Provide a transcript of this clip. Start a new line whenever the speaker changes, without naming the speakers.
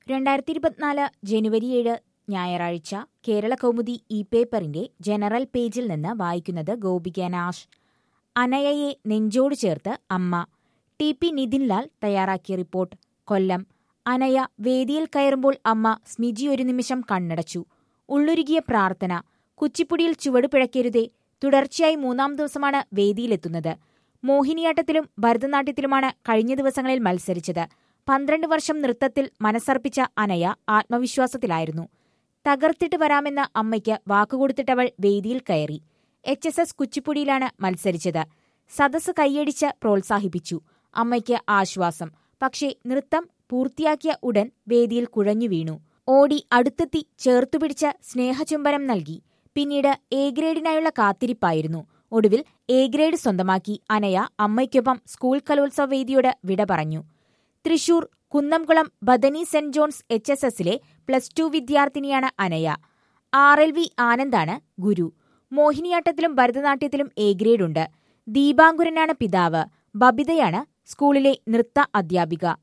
രണ്ടായിരത്തി ഇരുപത്തിനാല് ജനുവരി ഏഴ് ഞായറാഴ്ച കേരള കൗമുദി ഇ പേപ്പറിന്റെ ജനറൽ പേജിൽ നിന്ന് വായിക്കുന്നത് ഗോപിക നാഷ് അനയയെ നെഞ്ചോട് ചേർത്ത് അമ്മ ടി പി നിതിൻലാൽ തയ്യാറാക്കിയ റിപ്പോർട്ട് കൊല്ലം അനയ വേദിയിൽ കയറുമ്പോൾ അമ്മ സ്മിജി ഒരു നിമിഷം കണ്ണടച്ചു ഉള്ളുരുകിയ പ്രാർത്ഥന കുച്ചിപ്പുടിയിൽ ചുവട് പിഴക്കരുതേ തുടർച്ചയായി മൂന്നാം ദിവസമാണ് വേദിയിലെത്തുന്നത് മോഹിനിയാട്ടത്തിലും ഭരതനാട്യത്തിലുമാണ് കഴിഞ്ഞ ദിവസങ്ങളിൽ മത്സരിച്ചത് പന്ത്രണ്ട് വർഷം നൃത്തത്തിൽ മനസ്സർപ്പിച്ച അനയ ആത്മവിശ്വാസത്തിലായിരുന്നു തകർത്തിട്ട് വരാമെന്ന അമ്മയ്ക്ക് വാക്കുകൊടുത്തിട്ടവൾ വേദിയിൽ കയറി എച്ച് എസ് എസ് കുച്ചിപ്പുടിയിലാണ് മത്സരിച്ചത് സദസ് കൈയടിച്ച് പ്രോത്സാഹിപ്പിച്ചു അമ്മയ്ക്ക് ആശ്വാസം പക്ഷേ നൃത്തം പൂർത്തിയാക്കിയ ഉടൻ വേദിയിൽ കുഴഞ്ഞു വീണു ഓടി അടുത്തെത്തി ചേർത്തുപിടിച്ച് സ്നേഹചുംബനം നൽകി പിന്നീട് എ ഗ്രേഡിനായുള്ള കാത്തിരിപ്പായിരുന്നു ഒടുവിൽ എ ഗ്രേഡ് സ്വന്തമാക്കി അനയ അമ്മയ്ക്കൊപ്പം സ്കൂൾ കലോത്സവ വേദിയോട് വിട പറഞ്ഞു Thrissur Kunnamkulam Bethany saint John's H S എസിലെ പ്ലസ് ടു വിദ്യാർത്ഥിനിയാണ് അനയ ആർ എൽ വി ആനന്ദാണ് ഗുരു മോഹിനിയാട്ടത്തിലും ഭരതനാട്യത്തിലും എ ഗ്രേഡ് ഉണ്ട് ദീപാങ്കുരനാണ് പിതാവ് ബബിതയാണ് സ്കൂളിലെ നൃത്ത അധ്യാപിക